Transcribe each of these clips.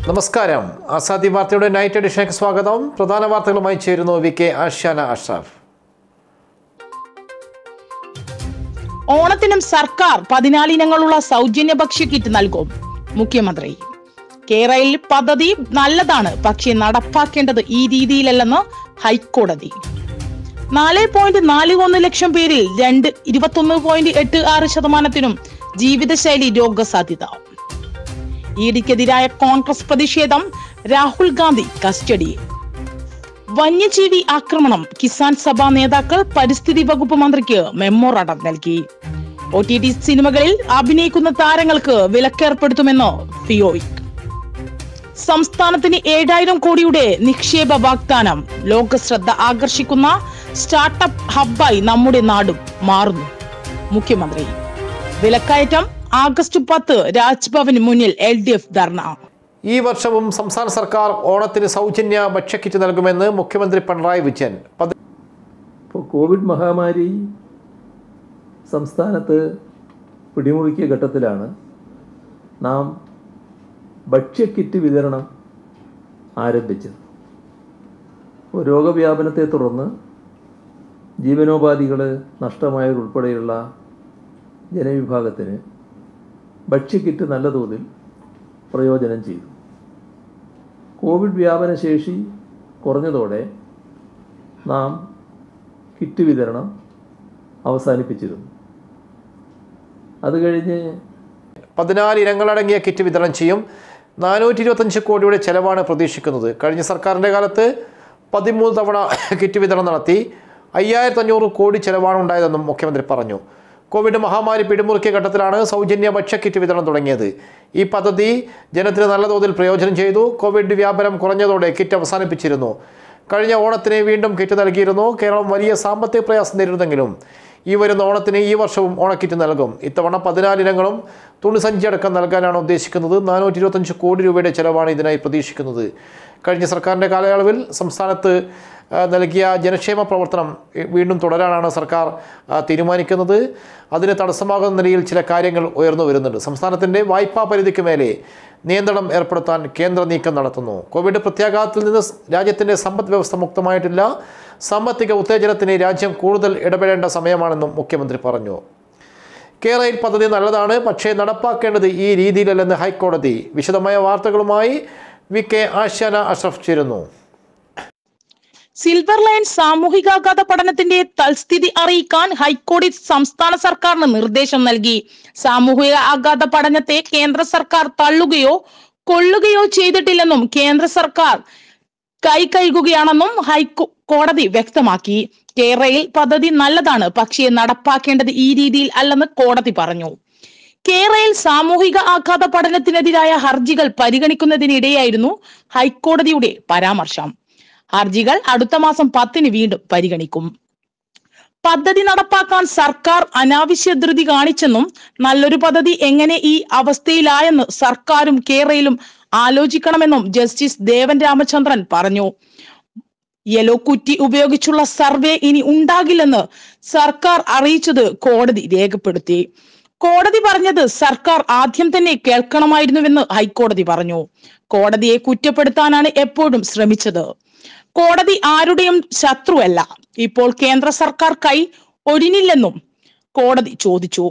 നമസ്കാരം ആസാദി വാർത്തയുടെ നൈറ്റ് എഡിഷനിലേക്ക് സ്വാഗതം പ്രധാന വാർത്തകളുമായി ചേരുന്നു വി കെ ആഷ്യാന അഷ്റഫ് ഓണത്തിനും സർക്കാർ പതിനാലിനങ്ങളുള്ള സൗജന്യ ഭക്ഷ്യ കിറ്റ് നൽകും മുഖ്യമന്ത്രി കേരളയിൽ പദ്ധതി നല്ലതാണ് പക്ഷേ നടപ്പാക്കേണ്ടത് ഈ രീതിയിലല്ലെന്ന് ഹൈക്കോടതി നാല് പോയിന്റ് നാല് ഒന്ന് ലക്ഷം പേരിൽ രണ്ട് ഇരുപത്തൊന്ന് പോയിന്റ് എട്ട് ആറ് ശതമാനത്തിനും ജീവിതശൈലി രോഗസാധ്യത ഇഡിക്കെതിരായ കോൺഗ്രസ് പ്രതിഷേധം രാഹുൽ ഗാന്ധി കസ്റ്റഡിയിൽ വന്യജീവി ആക്രമണം കിസാൻ സഭാ നേതാക്കൾ പരിസ്ഥിതി വകുപ്പ് മന്ത്രിക്ക് മെമ്മോറാണ്ടം നൽകി ഒ ടി ടി സിനിമകളിൽ അഭിനയിക്കുന്ന താരങ്ങൾക്ക് വിലക്കേർപ്പെടുത്തുമെന്ന് ഫിയോയിക് സംസ്ഥാനത്തിന് ഏഴായിരം കോടിയുടെ നിക്ഷേപ വാഗ്ദാനം ലോകശ്രദ്ധ ആകർഷിക്കുന്ന സ്റ്റാർട്ടപ്പ് ഹബ്ബായി നമ്മുടെ നാടും മാറുന്നു മുഖ്യമന്ത്രി വിലക്കയറ്റം ആഗസ്റ്റ് പത്ത് രാജ്ഭവന് മുന്നിൽ എൽ ഡി എഫ് ധർണ ഈ വർഷവും സംസ്ഥാന സർക്കാർ ഓണത്തിന് സൗജന്യ ഭക്ഷ്യക്കിറ്റ് നൽകുമെന്ന് മുഖ്യമന്ത്രി പിണറായി വിജയൻ പദ്ധ- ഇപ്പോൾ കോവിഡ് മഹാമാരി സംസ്ഥാനത്ത് പിടിമുറുക്കിയ ഘട്ടത്തിലാണ് നാം ഭക്ഷ്യക്കിറ്റ് വിതരണം ആരംഭിച്ചത് ഇപ്പോൾ രോഗവ്യാപനത്തെ തുടർന്ന് ജീവനോപാധികൾ നഷ്ടമായതുൾപ്പെടെയുള്ള ജനവിഭാഗത്തിന് ഭക്ഷ്യക്കിറ്റ് നല്ല തോതിൽ പ്രയോജനം ചെയ്തു കോവിഡ് വ്യാപന ശേഷി കുറഞ്ഞതോടെ നാം കിറ്റ് വിതരണം അവസാനിപ്പിച്ചിരുന്നു അത് കഴിഞ്ഞ് പതിനാല് ഇനങ്ങളടങ്ങിയ കിറ്റ് വിതരണം ചെയ്യും നാനൂറ്റി ഇരുപത്തഞ്ച് കോടിയുടെ ചെലവാണ് പ്രതീക്ഷിക്കുന്നത് കഴിഞ്ഞ സർക്കാരിൻ്റെ കാലത്ത് പതിമൂന്ന് തവണ കിറ്റ് വിതരണം നടത്തി അയ്യായിരത്തി അഞ്ഞൂറ് കോടി ചെലവാണ് ഉണ്ടായതെന്നും മുഖ്യമന്ത്രി പറഞ്ഞു കോവിഡ് മഹാമാരി പിടിമുറുക്കിയ ഘട്ടത്തിലാണ് സൗജന്യ ഭക്ഷ്യക്കിറ്റ് വിതരണം തുടങ്ങിയത് ഈ പദ്ധതി ജനത്തിന് നല്ല തോതിൽ പ്രയോജനം ചെയ്തു കോവിഡ് വ്യാപനം കുറഞ്ഞതോടെ കിറ്റ് അവസാനിപ്പിച്ചിരുന്നു കഴിഞ്ഞ ഓണത്തിന് വീണ്ടും കിറ്റ് നൽകിയിരുന്നു കേരളം വലിയ സാമ്പത്തിക പ്രയാസം നേരിടുന്നെങ്കിലും ഈ വരുന്ന ഓണത്തിന് ഈ വർഷവും ഓണക്കിറ്റ് നൽകും ഇത്തവണ പതിനാല് ഇനങ്ങളും തുണിസഞ്ചി അടക്കം നൽകാനാണ് ഉദ്ദേശിക്കുന്നത് നാനൂറ്റി ഇരുപത്തഞ്ച് കോടി രൂപയുടെ ചെലവാണ് ഇതിനായി പ്രതീക്ഷിക്കുന്നത് കഴിഞ്ഞ സർക്കാരിൻ്റെ കാലയളവിൽ സംസ്ഥാനത്ത് ആ, നൽകിയ ജനക്ഷേമ പ്രവർത്തനം ഇ- വീണ്ടും തുടരാനാണ് സർക്കാർ ആ, തീരുമാനിക്കുന്നത് അതിന് തടസ്സമാകുന്ന നിലയിൽ ചില കാര്യങ്ങൾ ഉയർന്നു വരുന്നുണ്ട് സംസ്ഥാനത്തിൻ്റെ വായ്പാ പരിധിക്ക് മേലെ നിയന്ത്രണം ഏർപ്പെടുത്താൻ കേന്ദ്ര നീക്കം നടത്തുന്നു കോവിഡ് പ്രത്യാഘാതത്തിൽ നിന്ന് സ് രാജ്യത്തിൻ്റെ സമ്പദ് വ്യവസ്ഥ മുക്തമായിട്ടില്ല സാമ്പത്തിക ഉത്തേജനത്തിന് രാജ്യം കൂടുതൽ ഇടപെടേണ്ട സമയമാണെന്നും മുഖ്യമന്ത്രി പറഞ്ഞു കേരളയിൽ പദ്ധതി നല്ലതാണ് പക്ഷേ നടപ്പാക്കേണ്ടത് ഈ രീതിയിലല്ലെന്ന് ഹൈക്കോടതി വിശദമായ വാർത്തകളുമായി വി കെ ആശാന അഷ്റഫ് ചേരുന്നു സിൽവർ ലൈൻ സാമൂഹികാഘാത പഠനത്തിന്റെ തൽസ്ഥിതി അറിയിക്കാൻ ഹൈക്കോടതി സംസ്ഥാന സർക്കാരിന് നിർദ്ദേശം നൽകി സാമൂഹിക ആഘാത പഠനത്തെ കേന്ദ്ര സർക്കാർ തള്ളുകയോ കൊള്ളുകയോ ചെയ്തിട്ടില്ലെന്നും കേന്ദ്ര സർക്കാർ കൈ കഴുകുകയാണെന്നും ഹൈക്കോ കോടതി വ്യക്തമാക്കി കേരളയിൽ പദ്ധതി നല്ലതാണ് പക്ഷേ നടപ്പാക്കേണ്ടത് ഈ രീതിയിൽ അല്ലെന്ന് കോടതി പറഞ്ഞു കേരളയിൽ സാമൂഹിക ആഘാത പഠനത്തിനെതിരായ ഹർജികൾ പരിഗണിക്കുന്നതിനിടെയായിരുന്നു ഹൈക്കോടതിയുടെ പരാമർശം ഹർജികൾ അടുത്ത മാസം പത്തിന് വീണ്ടും പരിഗണിക്കും പദ്ധതി നടപ്പാക്കാൻ സർക്കാർ അനാവശ്യ ധൃതി കാണിച്ചെന്നും നല്ലൊരു പദ്ധതി എങ്ങനെ ഈ അവസ്ഥയിലായെന്ന് സർക്കാരും കേരളയിലും ആലോചിക്കണമെന്നും ജസ്റ്റിസ് ദേവൻ രാമചന്ദ്രൻ പറഞ്ഞു യെല്ലോ കുറ്റി ഉപയോഗിച്ചുള്ള സർവേ ഇനി ഉണ്ടാകില്ലെന്ന് സർക്കാർ അറിയിച്ചത് കോടതി രേഖപ്പെടുത്തി കോടതി പറഞ്ഞത് സർക്കാർ ആദ്യം തന്നെ കേൾക്കണമായിരുന്നുവെന്ന് ഹൈക്കോടതി പറഞ്ഞു കോടതിയെ കുറ്റപ്പെടുത്താനാണ് എപ്പോഴും ശ്രമിച്ചത് കോടതി ആരുടെയും ശത്രുവല്ല ഇപ്പോൾ കേന്ദ്ര സർക്കാർ കൈ ഒഴിഞ്ഞില്ലെന്നും കോടതി ചോദിച്ചു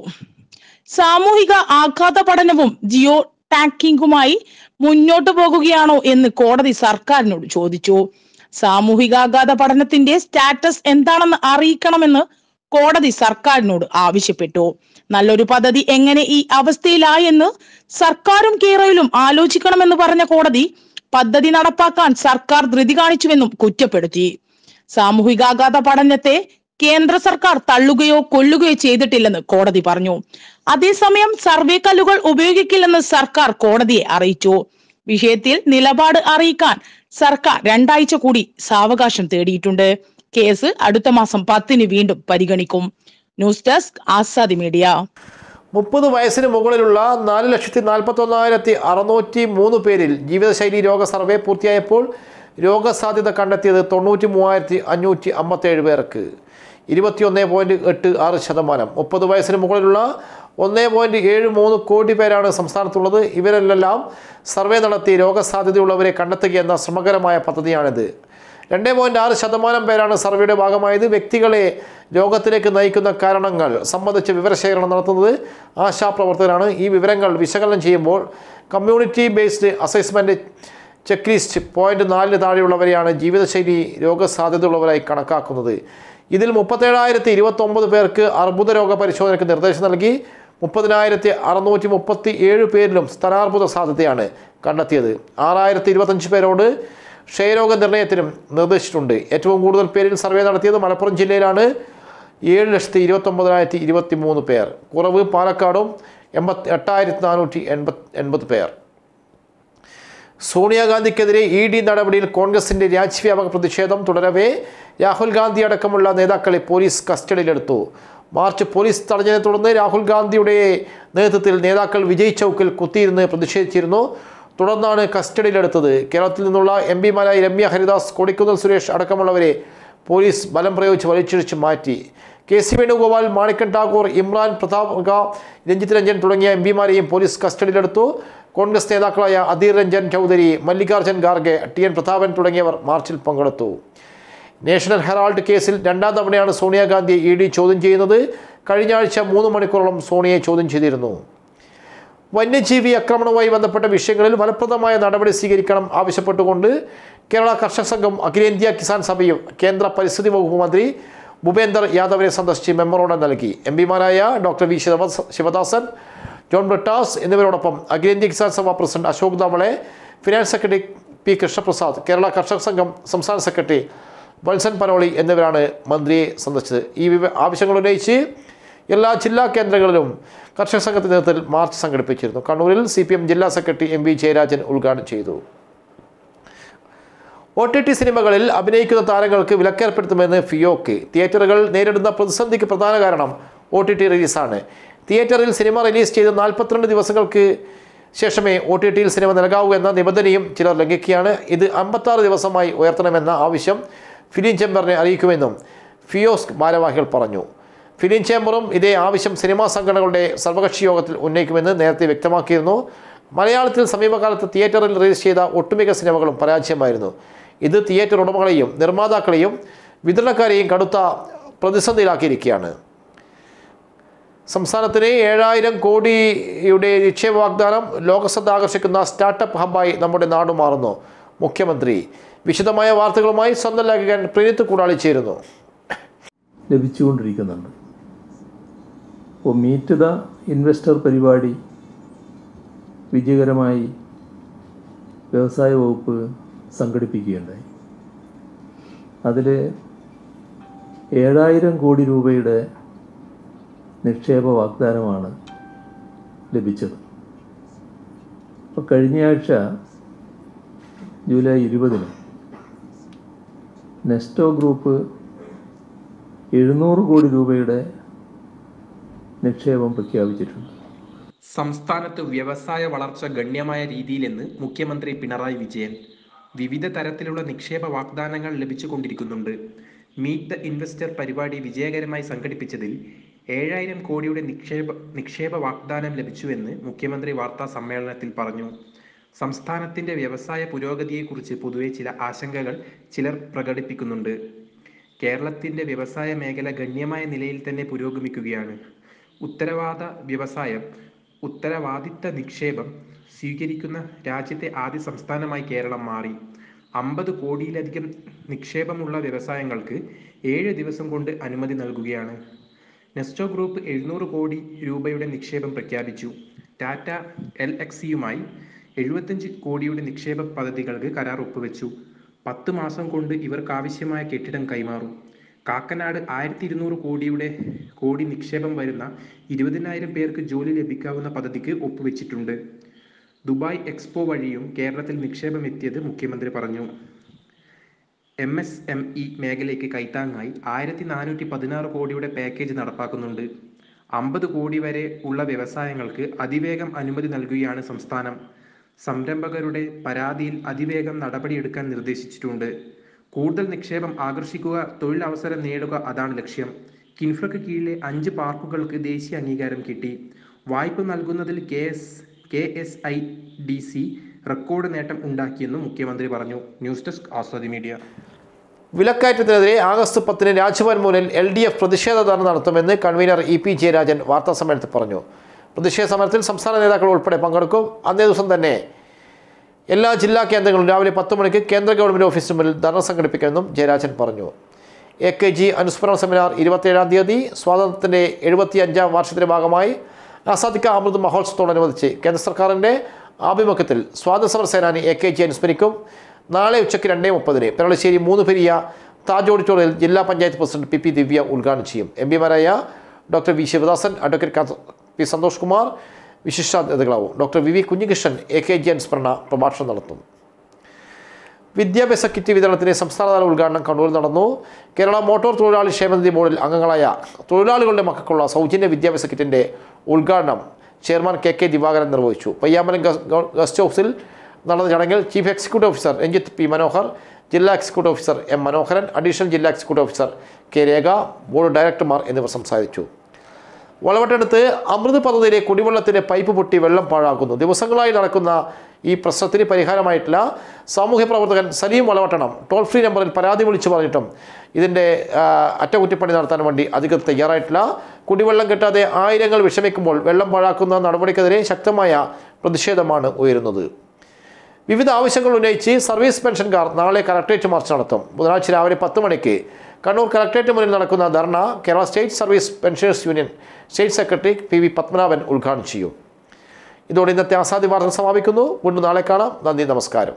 സാമൂഹിക ആഘാത പഠനവും ജിയോ ടാങ്കിങ്ങുമായി മുന്നോട്ടു പോകുകയാണോ എന്ന് കോടതി സർക്കാരിനോട് ചോദിച്ചു സാമൂഹികാഘാത പഠനത്തിന്റെ സ്റ്റാറ്റസ് എന്താണെന്ന് അറിയിക്കണമെന്ന് കോടതി സർക്കാരിനോട് ആവശ്യപ്പെട്ടു നല്ലൊരു പദ്ധതി എങ്ങനെ ഈ അവസ്ഥയിലായെന്ന് സർക്കാരും കേരളയിലും ആലോചിക്കണമെന്ന് പറഞ്ഞ കോടതി പദ്ധതി നടപ്പാക്കാൻ സർക്കാർ ധൃതി കാണിച്ചുവെന്നും കുറ്റപ്പെടുത്തി സാമൂഹികാഘാത പഠനത്തെ കേന്ദ്ര സർക്കാർ തള്ളുകയോ കൊല്ലുകയോ ചെയ്തിട്ടില്ലെന്ന് കോടതി പറഞ്ഞു അതേസമയം സർവേ കല്ലുകൾ ഉപയോഗിക്കില്ലെന്ന് സർക്കാർ കോടതിയെ അറിയിച്ചു വിഷയത്തിൽ നിലപാട് അറിയിക്കാൻ സർക്കാർ രണ്ടാഴ്ച കൂടി സാവകാശം തേടിയിട്ടുണ്ട് കേസ് അടുത്ത മാസം പത്തിന് വീണ്ടും പരിഗണിക്കും ന്യൂസ് ഡെസ്ക് ആസാദി മീഡിയ മുപ്പത് വയസ്സിന് മുകളിലുള്ള നാല് ലക്ഷത്തി നാൽപ്പത്തൊന്നായിരത്തി അറുന്നൂറ്റി മൂന്ന് പേരിൽ ജീവിതശൈലി രോഗ സർവേ പൂർത്തിയായപ്പോൾ രോഗസാധ്യത കണ്ടെത്തിയത് തൊണ്ണൂറ്റി മൂവായിരത്തി അഞ്ഞൂറ്റി അമ്പത്തേഴ് പേർക്ക് ഇരുപത്തിയൊന്ന് പോയിൻറ്റ് എട്ട് ആറ് ശതമാനം മുപ്പത് വയസ്സിന് മുകളിലുള്ള ഒന്നേ പോയിൻറ്റ് ഏഴ് മൂന്ന് കോടി പേരാണ് സംസ്ഥാനത്തുള്ളത് ഇവരിലെല്ലാം സർവേ നടത്തി രോഗസാധ്യതയുള്ളവരെ കണ്ടെത്തുക എന്ന ശ്രമകരമായ പദ്ധതിയാണിത് രണ്ട് പോയിൻറ്റ് ആറ് ശതമാനം പേരാണ് സർവേയുടെ ഭാഗമായത് വ്യക്തികളെ രോഗത്തിലേക്ക് നയിക്കുന്ന കാരണങ്ങൾ സംബന്ധിച്ച് വിവരശേഖരണം നടത്തുന്നത് ആശാപ്രവർത്തകരാണ് ഈ വിവരങ്ങൾ വിശകലനം ചെയ്യുമ്പോൾ community based assessment checklist point നാലിന് താഴെയുള്ളവരെയാണ് ജീവിതശൈലി രോഗസാധ്യതയുള്ളവരായി കണക്കാക്കുന്നത് ഇതിൽ മുപ്പത്തേഴായിരത്തി ഇരുപത്തൊമ്പത് പേർക്ക് അർബുദ രോഗ പരിശോധനയ്ക്ക് നിർദ്ദേശം നൽകി മുപ്പതിനായിരത്തി അറുന്നൂറ്റി മുപ്പത്തി ഏഴ് പേരിലും സ്തനാർബുദ സാധ്യതയാണ് കണ്ടെത്തിയത് ആറായിരത്തി ഇരുപത്തഞ്ച് പേരോട് ക്ഷയരോഗ നിർണയത്തിനും നിർദ്ദേശിച്ചിട്ടുണ്ട് ഏറ്റവും കൂടുതൽ പേരിൽ സർവേ നടത്തിയത് മലപ്പുറം ജില്ലയിലാണ് ഏഴ് ലക്ഷത്തി ഇരുപത്തൊമ്പതിനായിരത്തി ഇരുപത്തി മൂന്ന് പേർ കുറവ് പാലക്കാടും എൺപത്തി എട്ടായിരത്തി നാനൂറ്റി എൺപത് എൺപത് പേർ സോണിയാഗാന്ധിക്കെതിരെ ഇ ഡി നടപടിയിൽ കോൺഗ്രസിന്റെ രാജ്യവ്യാപക പ്രതിഷേധം തുടരവേ രാഹുൽ ഗാന്ധി അടക്കമുള്ള നേതാക്കളെ പോലീസ് കസ്റ്റഡിയിലെടുത്തു മാർച്ച് പോലീസ് തടഞ്ഞതിനെ തുടർന്ന് രാഹുൽ ഗാന്ധിയുടെ നേതൃത്വത്തിൽ നേതാക്കൾ വിജയ് ചൗക്കിൽ കുത്തിയിരുന്ന് പ്രതിഷേധിച്ചിരുന്നു തുടർന്നാണ് കസ്റ്റഡിയിലെടുത്തത് കേരളത്തിൽ നിന്നുള്ള എം പിമാരായ രമ്യ ഹരിദാസ് കൊടിക്കുന്നിൽ സുരേഷ് അടക്കമുള്ളവരെ പോലീസ് ബലം പ്രയോഗിച്ച് വലിച്ചിഴിച്ച് മാറ്റി കെ സി വേണുഗോപാൽ മാണിക്കൻ ടാഗോർ ഇമ്രാൻ പ്രതാപ് ഗ രഞ്ജിത്ത് രഞ്ജൻ തുടങ്ങിയ എം പിമാരെയും പോലീസ് കസ്റ്റഡിയിലെടുത്തു കോൺഗ്രസ് നേതാക്കളായ അധീർ രഞ്ജൻ ചൗധരി മല്ലികാർജ്ജുൻ ഖാർഗെ ടി എൻ പ്രതാപൻ തുടങ്ങിയവർ മാർച്ചിൽ പങ്കെടുത്തു നാഷണൽ ഹെറാൾഡ് കേസിൽ രണ്ടാം തവണയാണ് സോണിയാഗാന്ധിയെ ഇ ഡി ചോദ്യം ചെയ്യുന്നത് കഴിഞ്ഞ ആഴ്ച മൂന്ന് മണിക്കൂറോളം സോണിയെ ചോദ്യം ചെയ്തിരുന്നു വന്യജീവി ആക്രമണവുമായി ബന്ധപ്പെട്ട വിഷയങ്ങളിൽ ഫലപ്രദമായ നടപടി സ്വീകരിക്കണം ആവശ്യപ്പെട്ടുകൊണ്ട് കേരള കർഷക സംഘം അഖിലേന്ത്യാ കിസാൻ സഭയും കേന്ദ്ര പരിസ്ഥിതി വകുപ്പ് മന്ത്രി ഭൂപേന്ദർ യാദവിനെ സന്ദർശിച്ച് മെമ്മോറണ്ടം നൽകി എം പിമാരായ ഡോക്ടർ വി ശിവദാസ് ശിവദാസൻ ജോൺ ബ്രിട്ടാസ് എന്നിവരോടൊപ്പം അഖിലേന്ത്യാ Kisan Sabha president Ashok Dhawale finance secretary P Krishnaprasad Kerala Karshaka Sangham സംസ്ഥാന സെക്രട്ടറി വത്സൻ പനോളി എന്നിവരാണ് മന്ത്രിയെ സന്ദർശിച്ചത് ഈ വിവ ആവശ്യങ്ങൾ ഉന്നയിച്ച് എല്ലാ ജില്ലാ കേന്ദ്രങ്ങളിലും കർഷക സംഘത്തിൻ്റെ നേതൃത്വത്തിൽ മാർച്ച് സംഘടിപ്പിച്ചിരുന്നു കണ്ണൂരിൽ സി പി എം ജില്ലാ സെക്രട്ടറി എം വി ജയരാജൻ ഉദ്ഘാടനം ചെയ്തു ഒ ടി ടി സിനിമകളിൽ അഭിനയിക്കുന്ന താരങ്ങൾക്ക് വിലക്കേർപ്പെടുത്തുമെന്ന് ഫിയോക്ക് തിയേറ്ററുകൾ നേരിടുന്ന പ്രതിസന്ധിക്ക് പ്രധാന കാരണം ഒ ടി ടി റിലീസാണ് തിയേറ്ററിൽ സിനിമ റിലീസ് ചെയ്ത് നാൽപ്പത്തിരണ്ട് ദിവസങ്ങൾക്ക് ശേഷമേ ഒ ടി ടിയിൽ സിനിമ നൽകാവൂ എന്ന നിബന്ധനയും ചിലർ ലംഘിക്കുകയാണ് ഇത് അമ്പത്താറ് ദിവസമായി ഉയർത്തണമെന്ന ആവശ്യം ഫിലിം ചേംബറിനെ അറിയിക്കുമെന്നും ഫിയോസ്ക് ഭാരവാഹികൾ പറഞ്ഞു ഫിലിം ചേംബറും ഇതേ ആവശ്യം സിനിമാ സംഘടനകളുടെ സർവകക്ഷി യോഗത്തിൽ ഉന്നയിക്കുമെന്ന് നേരത്തെ വ്യക്തമാക്കിയിരുന്നു മലയാളത്തിൽ സമീപകാലത്ത് തിയേറ്ററിൽ റിലീസ് ചെയ്ത ഒട്ടുമിക്ക സിനിമകളും പരാജയമായിരുന്നു ഇത് തിയേറ്റർ ഉടമകളെയും നിർമ്മാതാക്കളെയും വിതരണക്കാരെയും കടുത്ത പ്രതിസന്ധിയിലാക്കിയിരിക്കുകയാണ് സംസ്ഥാനത്തിന് ഏഴായിരം കോടിയുടെ നിക്ഷേപ വാഗ്ദാനം ലോകശ്രദ്ധ ആകർഷിക്കുന്ന സ്റ്റാർട്ടപ്പ് ഹബ്ബായി നമ്മുടെ നാട് മാറുന്നു മുഖ്യമന്ത്രി വിശദമായ വാർത്തകളുമായി സ്വന്തം ലേഖകൻ പ്രീത് കൂടാളി ചേരുന്നു ലഭിച്ചുകൊണ്ടിരിക്കുന്നുണ്ട് അപ്പോൾ മീറ്റ് ദ ഇൻവെസ്റ്റർ പരിപാടി വിജയകരമായി വ്യവസായ വകുപ്പ് സംഘടിപ്പിക്കുകയുണ്ടായി അതിൽ ഏഴായിരം കോടി രൂപയുടെ നിക്ഷേപ വാഗ്ദാനമാണ് ലഭിച്ചത് അപ്പോൾ കഴിഞ്ഞയാഴ്ച ജൂലൈ ഇരുപതിന് നെസ്റ്റോ ഗ്രൂപ്പ് എഴുന്നൂറ് കോടി രൂപയുടെ നിക്ഷേപം പ്രഖ്യാപിച്ചിട്ടുണ്ട് സംസ്ഥാനത്ത് വ്യവസായ വളർച്ച ഗണ്യമായ രീതിയിലെന്ന് മുഖ്യമന്ത്രി പിണറായി വിജയൻ വിവിധ തരത്തിലുള്ള നിക്ഷേപ വാഗ്ദാനങ്ങൾ ലഭിച്ചുകൊണ്ടിരിക്കുന്നുണ്ട് മീറ്റ് ദ ഇൻവെസ്റ്റർ പരിപാടി വിജയകരമായി സംഘടിപ്പിച്ചതിൽ ഏഴായിരം കോടിയുടെ നിക്ഷേപ നിക്ഷേപ വാഗ്ദാനം ലഭിച്ചുവെന്ന് മുഖ്യമന്ത്രി വാർത്താ സമ്മേളനത്തിൽ പറഞ്ഞു സംസ്ഥാനത്തിന്റെ വ്യവസായ പുരോഗതിയെക്കുറിച്ച് പൊതുവെ ചില ആശങ്കകൾ ചിലർ പ്രകടിപ്പിക്കുന്നുണ്ട് കേരളത്തിന്റെ വ്യവസായ മേഖല ഗണ്യമായ നിലയിൽ തന്നെ പുരോഗമിക്കുകയാണ് ഉത്തരവാദ വ്യവസായം ഉത്തരവാദിത്ത നിക്ഷേപം സ്വീകരിക്കുന്ന രാജ്യത്തെ ആദ്യ സംസ്ഥാനമായി കേരളം മാറി അമ്പത് കോടിയിലധികം നിക്ഷേപമുള്ള വ്യവസായങ്ങൾക്ക് ഏഴ് ദിവസം കൊണ്ട് അനുമതി നൽകുകയാണ് നെസ്റ്റോ ഗ്രൂപ്പ് എഴുന്നൂറ് കോടി രൂപയുടെ നിക്ഷേപം പ്രഖ്യാപിച്ചു ടാറ്റ എൽ എക്സിയുമായി എഴുപത്തഞ്ച് കോടിയുടെ നിക്ഷേപ പദ്ധതികൾക്ക് കരാർ ഒപ്പുവെച്ചു പത്ത് മാസം കൊണ്ട് ഇവർക്കാവശ്യമായ കെട്ടിടം കൈമാറും കാക്കനാട് ആയിരത്തി ഇരുന്നൂറ് കോടിയുടെ കോടി നിക്ഷേപം വരുന്ന ഇരുപതിനായിരം പേർക്ക് ജോലി ലഭിക്കാവുന്ന പദ്ധതിക്ക് ഒപ്പുവെച്ചിട്ടുണ്ട് ദുബായ് എക്സ്പോ വഴിയും കേരളത്തിൽ നിക്ഷേപം എത്തിയത് മുഖ്യമന്ത്രി പറഞ്ഞു എം എസ് എം ഇ മേഖലയ്ക്ക് കൈത്താങ്ങായി ആയിരത്തി നാനൂറ്റി പതിനാറ് കോടിയുടെ പാക്കേജ് നടപ്പാക്കുന്നുണ്ട് അമ്പത് കോടി വരെ ഉള്ള വ്യവസായങ്ങൾക്ക് അതിവേഗം അനുമതി നൽകുകയാണ് സംസ്ഥാനം സംരംഭകരുടെ പരാതിയിൽ അതിവേഗം നടപടിയെടുക്കാൻ നിർദ്ദേശിച്ചിട്ടുണ്ട് കൂടുതൽ നിക്ഷേപം ആകർഷിക്കുക തൊഴിലവസരം നേടുക അതാണ് ലക്ഷ്യം കിൻഫ്രക്ക് കീഴിലെ അഞ്ച് പാർക്കുകൾക്ക് ദേശീയ അംഗീകാരം കിട്ടി വായ്പ നൽകുന്നതിൽ K S K S I D C record നേട്ടം ഉണ്ടാക്കിയെന്നും മുഖ്യമന്ത്രി പറഞ്ഞു ന്യൂസ് ഡെസ്ക് ആസ്വതി മീഡിയ വിലക്കയറ്റത്തിനെതിരെ ആഗസ്റ്റ് പത്തിന് രാജ്ഭവൻ മുന്നിൽ എൽ ഡി എഫ് പ്രതിഷേധ ധർണ നടത്തുമെന്ന് കൺവീനർ ഇ പി ജയരാജൻ വാർത്താസമ്മേളനത്തിൽ പറഞ്ഞു പ്രതിഷേധ സമരത്തിൽ സംസ്ഥാന നേതാക്കൾ ഉൾപ്പെടെ പങ്കെടുക്കും അന്നേ ദിവസം തന്നെ എല്ലാ ജില്ലാ കേന്ദ്രങ്ങളും രാവിലെ പത്ത് മണിക്ക് കേന്ദ്ര ഗവൺമെൻറ് ഓഫീസിന് മുന്നിൽ ധർണ സംഘടിപ്പിക്കുമെന്നും ജയരാജൻ പറഞ്ഞു എ കെ ജി അനുസ്മരണ സെമിനാർ ഇരുപത്തിയേഴാം തീയതി സ്വാതന്ത്ര്യത്തിൻ്റെ എഴുപത്തി അഞ്ചാം വാർഷികത്തിൻ്റെ ഭാഗമായി ആസാദിക്ക അമൃത് മഹോത്സവത്തോടനുബന്ധിച്ച് കേന്ദ്ര സർക്കാരിൻ്റെ ആഭിമുഖ്യത്തിൽ സ്വാതന്ത്ര്യ സേനാനി എ കെ ജി അനുസ്മരിക്കും നാളെ ഉച്ചയ്ക്ക് രണ്ടേ മുപ്പതിന് പെരളശ്ശേരി മൂന്ന് പെരിയ താജ് ഓഡിറ്റോറിയൽ ജില്ലാ panchayat president P P Divya ഉദ്ഘാടനം ചെയ്യും എം പിമാരായ ഡോക്ടർ വി ശിവദാസൻ അഡ്വക്കേറ്റ് കാ- പി സന്തോഷ് കുമാർ വിശിഷ്ടാതിഥികളാവും doctor V V Kunhikrishnan A K G അനുസ്മരണ പ്രഭാഷണം നടത്തും വിദ്യാഭ്യാസ കിറ്റ് വിതരണത്തിന്റെ സംസ്ഥാനതല ഉദ്ഘാടനം കണ്ണൂരിൽ നടന്നു കേരള മോട്ടോർ തൊഴിലാളി ക്ഷേമനിധി ബോർഡിൽ അംഗങ്ങളായ തൊഴിലാളികളുടെ മക്കൾക്കുള്ള സൗജന്യ വിദ്യാഭ്യാസ കിറ്റിന്റെ ഉദ്ഘാടനം ചെയർമാൻ കെ കെ ദിവാകരൻ നിർവഹിച്ചു പയ്യാമ്പലം ഗസ്- ഗ- ഗസ്റ്റ് ഹൗസിൽ നടന്ന ചടങ്ങിൽ chief executive officer Ranjith P Manohar ജില്ലാ executive officer M Manoharan additional ജില്ലാ executive officer K Rekha board ഡയറക്ടർമാർ എന്നിവർ സംസാരിച്ചു വളവട്ടടുത്ത് അമൃത് പദ്ധതിയിലെ കുടിവെള്ളത്തിൻ്റെ പൈപ്പ് പൊട്ടി വെള്ളം പാഴാക്കുന്നു ദിവസങ്ങളായി നടക്കുന്ന ഈ പ്രശ്നത്തിന് പരിഹാരമായിട്ടില്ല സാമൂഹ്യ പ്രവർത്തകൻ സലീം വളവട്ടണം ടോൾ ഫ്രീ നമ്പറിൽ പരാതി വിളിച്ചു പറഞ്ഞിട്ടും ഇതിൻ്റെ ആ, അറ്റകുറ്റപ്പണി നടത്താൻ വേണ്ടി അധികൃതർ തയ്യാറായിട്ടില്ല കുടിവെള്ളം കിട്ടാതെ ആയിരങ്ങൾ വിഷമിക്കുമ്പോൾ വെള്ളം പാഴാക്കുന്ന നടപടിക്കെതിരെ ശക്തമായ പ്രതിഷേധമാണ് ഉയരുന്നത് വിവിധ ആവശ്യങ്ങൾ ഉന്നയിച്ച് സർവീസ് പെൻഷൻകാർ നാളെ കലക്ട്രേറ്റ് മാർച്ച് നടത്തും ബുധനാഴ്ച രാവിലെ പത്ത് മണിക്ക് കണ്ണൂർ കലക്ട്രേറ്റ് മുന്നിൽ നടക്കുന്ന dharna Kerala state service pensioners union state secretary P V Padmanabhan ഉദ്ഘാടനം ചെയ്യും ഇതോടെ ഇന്നത്തെ ആസാദി വാർത്ത സമാപിക്കുന്നു വീണ്ടും നാളെ കാണാം നന്ദി നമസ്കാരം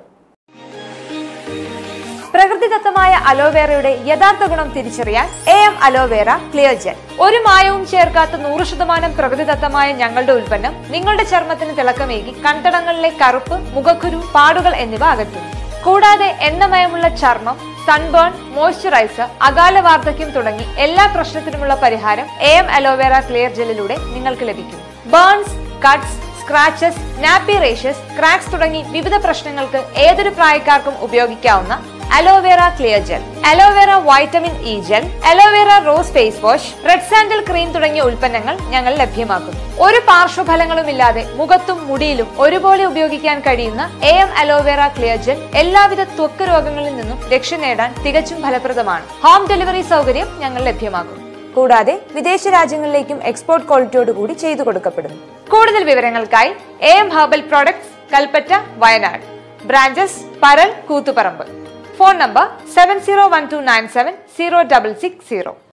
പ്രകൃതിദത്തമായ അലോവേറയുടെ യഥാർത്ഥ ഗുണം തിരിച്ചറിയാൻ A M aloe vera clear gel ഒരു മായവും ചേർക്കാത്ത നൂറ് ശതമാനം പ്രകൃതിദത്തമായ ഞങ്ങളുടെ ഉൽപ്പന്നം നിങ്ങളുടെ ചർമ്മത്തിന് തിളക്കമേകി കൺതടങ്ങളിലെ കറുപ്പ് മുഖക്കുരു പാടുകൾ എന്നിവ അകറ്റുന്നു കൂടാതെ എണ്ണമയമുള്ള ചർമ്മം സൺബേൺ മോയ്സ്ചറൈസർ അകാല വാർദ്ധക്യം തുടങ്ങി എല്ലാ പ്രശ്നത്തിനുമുള്ള പരിഹാരം എ എം അലോവേറ ക്ലിയർ ജെല്ലിലൂടെ നിങ്ങൾക്ക് ലഭിക്കും burns cuts scratches nappy rashes cracks തുടങ്ങി വിവിധ പ്രശ്നങ്ങൾക്ക് ഏതൊരു പ്രായക്കാർക്കും ഉപയോഗിക്കാവുന്ന aloe vera clear gel aloe vera vitamin E gel aloe vera rose face wash red sandal cream തുടങ്ങിയ ഉൽപ്പന്നങ്ങൾ ഞങ്ങൾ ലഭ്യമാക്കുന്നു ഒരു പാർശ്വഫലങ്ങളുമില്ലാതെ മുഖത്തും മുടിയിലും ഒരുപോലെ ഉപയോഗിക്കാൻ കഴിയുന്ന A M aloe vera clear gel എല്ലാവിധ ത്വക്ക് രോഗങ്ങളിൽ നിന്നും രക്ഷ നേടാൻ തികച്ചും ഫലപ്രദമാണ് ഹോം ഡെലിവറി സൗകര്യം ഞങ്ങൾ ലഭ്യമാക്കുന്നു കൂടാതെ വിദേശ രാജ്യങ്ങളിലേക്കും എക്സ്പോർട്ട് ക്വാളിറ്റിയോട് കൂടി ചെയ്തു കൊടുക്കപ്പെടുന്നു കൂടുതൽ വിവരങ്ങൾക്കായി A M herbal products Kalpetta Wayanad branches പരൽ Koothuparamba phone number seven zero one two nine seven zero double six zero